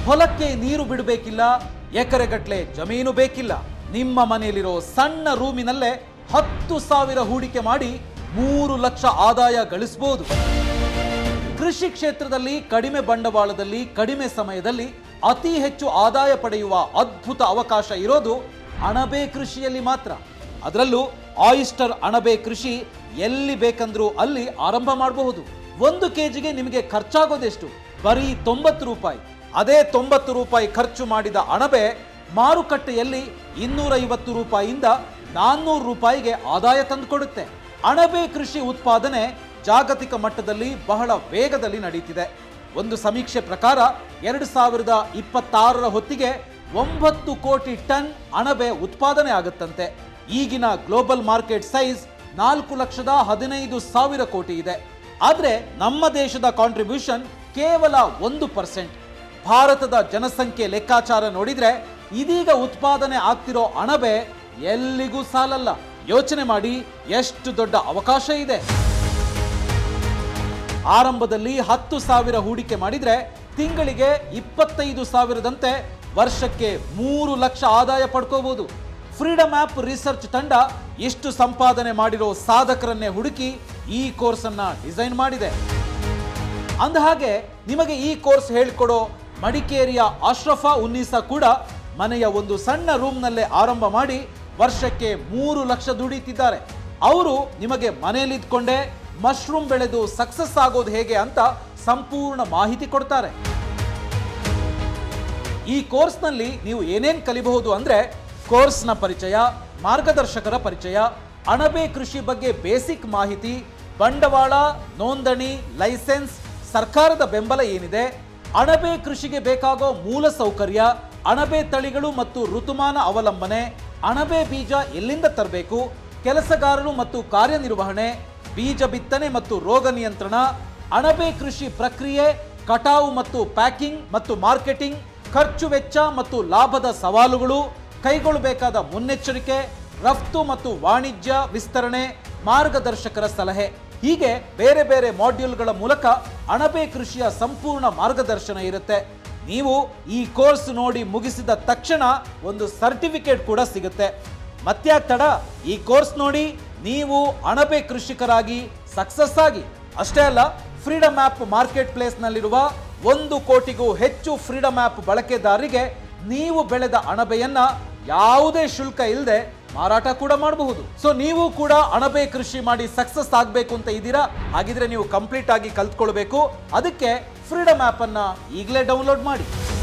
ಹೊಲಕ್ಕೆ ನೀರು ಬಿಡಬೇಕಿಲ್ಲ ಎಕರೆಗಟ್ಲೆ ಜಮೀನು ಬೇಕಿಲ್ಲ ನಿಮ್ಮ ಮನೆಯಲ್ಲಿರೋ ಸಣ್ಣ ರೂಮಿನಲ್ಲೇ ಹತ್ತು ಸಾವಿರ ಹೂಡಿಕೆ ಮಾಡಿ ಮೂರು ಲಕ್ಷ ಆದಾಯ ಗಳಿಸಬಹುದು ಕೃಷಿ ಕ್ಷೇತ್ರದಲ್ಲಿ ಕಡಿಮೆ ಬಂಡವಾಳದಲ್ಲಿ ಕಡಿಮೆ ಸಮಯದಲ್ಲಿ ಅತಿ ಹೆಚ್ಚು ಆದಾಯ ಪಡೆಯುವ ಅದ್ಭುತ ಅವಕಾಶ ಇರೋದು ಅಣಬೆ ಕೃಷಿಯಲ್ಲಿ ಮಾತ್ರ ಅದರಲ್ಲೂ ಆಯಿಸ್ಟರ್ ಅಣಬೆ ಕೃಷಿ ಎಲ್ಲಿ ಬೇಕಂದ್ರೂ ಅಲ್ಲಿ ಆರಂಭ ಮಾಡಬಹುದು ಒಂದು ಕೆಜಿಗೆ ನಿಮಗೆ ಖರ್ಚಾಗೋದೆಷ್ಟು ಬರೀ ತೊಂಬತ್ತು ರೂಪಾಯಿ ಅದೇ ತೊಂಬತ್ತು ರೂಪಾಯಿ ಖರ್ಚು ಮಾಡಿದ ಅಣಬೆ ಮಾರುಕಟ್ಟೆಯಲ್ಲಿ ಇನ್ನೂರೈವತ್ತು ರೂಪಾಯಿಯಿಂದ ನಾನ್ನೂರು ರೂಪಾಯಿಗೆ ಆದಾಯ ತಂದುಕೊಡುತ್ತೆ ಅಣಬೆ ಕೃಷಿ ಉತ್ಪಾದನೆ ಜಾಗತಿಕ ಮಟ್ಟದಲ್ಲಿ ಬಹಳ ವೇಗದಲ್ಲಿ ನಡೀತಿದೆ ಒಂದು ಸಮೀಕ್ಷೆ ಪ್ರಕಾರ ಎರಡು ಸಾವಿರದ ಇಪ್ಪತ್ತಾರರ ಹೊತ್ತಿಗೆ ಒಂಬತ್ತು ಕೋಟಿ ಟನ್ ಅಣಬೆ ಉತ್ಪಾದನೆ ಆಗುತ್ತಂತೆ ಈಗಿನ ಗ್ಲೋಬಲ್ ಮಾರ್ಕೆಟ್ ಸೈಜ್ ನಾಲ್ಕು ಲಕ್ಷದ ಹದಿನೈದು ಸಾವಿರ ಕೋಟಿ ಇದೆ ಆದರೆ ನಮ್ಮ ದೇಶದ ಕಾಂಟ್ರಿಬ್ಯೂಷನ್ ಕೇವಲ ಒಂದು ಪರ್ಸೆಂಟ್ ಭಾರತದ ಜನಸಂಖ್ಯೆ ಲೆಕ್ಕಾಚಾರ ನೋಡಿದ್ರೆ ಇದೀಗ ಉತ್ಪಾದನೆ ಆಗ್ತಿರೋ ಅಣಬೆ ಎಲ್ಲಿಗೂ ಸಾಲಲ್ಲ ಯೋಚನೆ ಮಾಡಿ ಎಷ್ಟು ದೊಡ್ಡ ಅವಕಾಶ ಇದೆ ಆರಂಭದಲ್ಲಿ ಹತ್ತು ಸಾವಿರ ಹೂಡಿಕೆ ಮಾಡಿದ್ರೆ ತಿಂಗಳಿಗೆ ಇಪ್ಪತ್ತೈದು ಸಾವಿರದಂತೆ ವರ್ಷಕ್ಕೆ ಮೂರು ಲಕ್ಷ ಆದಾಯ ಪಡ್ಕೋಬಹುದು ಫ್ರೀಡಮ್ ಆ್ಯಪ್ ರಿಸರ್ಚ್ ತಂಡ ಎಷ್ಟು ಸಂಪಾದನೆ ಮಾಡಿರೋ ಸಾಧಕರನ್ನೇ ಹುಡುಕಿ ಈ ಕೋರ್ಸನ್ನ ಡಿಸೈನ್ ಮಾಡಿದೆ ಅಂದಹಾಗೆ ನಿಮಗೆ ಈ ಕೋರ್ಸ್ ಹೇಳ್ಕೊಡೋ ಮಡಿಕೇರಿಯ ಅಶ್ರಫಾ ಉನ್ನೀಸಾ ಕೂಡ ಮನೆಯ ಒಂದು ಸಣ್ಣ ರೂಮ್ನಲ್ಲೇ ಆರಂಭ ಮಾಡಿ ವರ್ಷಕ್ಕೆ ಮೂರು ಲಕ್ಷ ದುಡಿತಿದ್ದಾರೆ ಅವರು ನಿಮಗೆ ಮನೆಯಲ್ಲಿದ್ಕೊಂಡೇ ಮಶ್ರೂಮ್ ಬೆಳೆದು ಸಕ್ಸಸ್ ಆಗೋದು ಹೇಗೆ ಅಂತ ಸಂಪೂರ್ಣ ಮಾಹಿತಿ ಕೊಡ್ತಾರೆ ಈ ಕೋರ್ಸ್ನಲ್ಲಿ ನೀವು ಏನೇನ್ ಕಲಿಬಹುದು ಅಂದ್ರೆ ಕೋರ್ಸ್ನ ಪರಿಚಯ ಮಾರ್ಗದರ್ಶಕರ ಪರಿಚಯ ಅಣಬೆ ಕೃಷಿ ಬಗ್ಗೆ ಬೇಸಿಕ್ ಮಾಹಿತಿ ಬಂಡವಾಳ ನೋಂದಣಿ ಲೈಸೆನ್ಸ್ ಸರ್ಕಾರದ ಬೆಂಬಲ ಏನಿದೆ ಅಣಬೆ ಕೃಷಿಗೆ ಬೇಕಾಗೋ ಮೂಲ ಸೌಕರ್ಯ ಅಣಬೆ ತಳಿಗಳು ಮತ್ತು ಋತುಮಾನ ಅವಲಂಬನೆ ಅಣಬೆ ಬೀಜ ಎಲ್ಲಿಂದ ತರಬೇಕು ಕೆಲಸಗಾರರು ಮತ್ತು ಕಾರ್ಯನಿರ್ವಹಣೆ ಬೀಜ ಬಿತ್ತನೆ ಮತ್ತು ರೋಗ ನಿಯಂತ್ರಣ ಅಣಬೆ ಕೃಷಿ ಪ್ರಕ್ರಿಯೆ ಕಟಾವು ಮತ್ತು ಪ್ಯಾಕಿಂಗ್ ಮತ್ತು ಮಾರ್ಕೆಟಿಂಗ್ ಖರ್ಚು ವೆಚ್ಚ ಮತ್ತು ಲಾಭದ ಸವಾಲುಗಳು ಕೈಗೊಳ್ಳಬೇಕಾದ ಮುನ್ನೆಚ್ಚರಿಕೆ ರಫ್ತು ಮತ್ತು ವಾಣಿಜ್ಯ ವಿಸ್ತರಣೆ ಮಾರ್ಗದರ್ಶಕರ ಸಲಹೆ ಹೀಗೆ ಬೇರೆ ಬೇರೆ ಮಾಡ್ಯೂಲ್ಗಳ ಮೂಲಕ ಅಣಬೆ ಕೃಷಿಯ ಸಂಪೂರ್ಣ ಮಾರ್ಗದರ್ಶನ ಇರುತ್ತೆ ನೀವು ಈ ಕೋರ್ಸ್ ನೋಡಿ ಮುಗಿಸಿದ ತಕ್ಷಣ ಒಂದು ಸರ್ಟಿಫಿಕೇಟ್ ಕೂಡ ಸಿಗುತ್ತೆ ಮತ್ತ್ಯಾಕ್ ತಡ ಈ ಕೋರ್ಸ್ ನೋಡಿ ನೀವು ಅಣಬೆ ಕೃಷಿಕರಾಗಿ ಸಕ್ಸಸ್ ಆಗಿ ಅಷ್ಟೇ ಅಲ್ಲ ಫ್ರೀಡಮ್ ಆ್ಯಪ್ ಮಾರ್ಕೆಟ್ ಪ್ಲೇಸ್ನಲ್ಲಿರುವ ಒಂದು ಕೋಟಿಗೂ ಹೆಚ್ಚು ಫ್ರೀಡಮ್ ಆ್ಯಪ್ ಬಳಕೆದಾರರಿಗೆ ನೀವು ಬೆಳೆದ ಅಣಬೆಯನ್ನ ಯಾವುದೇ ಶುಲ್ಕ ಇಲ್ಲದೆ ಮಾರಾಟ ಕೂಡ ಮಾಡಬಹುದು ಸೊ ನೀವು ಕೂಡ ಅಣಬೆ ಕೃಷಿ ಮಾಡಿ ಸಕ್ಸಸ್ ಆಗಬೇಕು ಅಂತ ಇದ್ದೀರಾ ಹಾಗಿದ್ರೆ ನೀವು ಕಂಪ್ಲೀಟ್ ಆಗಿ ಕಲ್ತ್ಕೊಳ್ಬೇಕು ಅದಕ್ಕೆ ಫ್ರೀಡಮ್ ಆ್ಯಪ್ ಅನ್ನ ಈಗಲೇ ಡೌನ್ಲೋಡ್ ಮಾಡಿ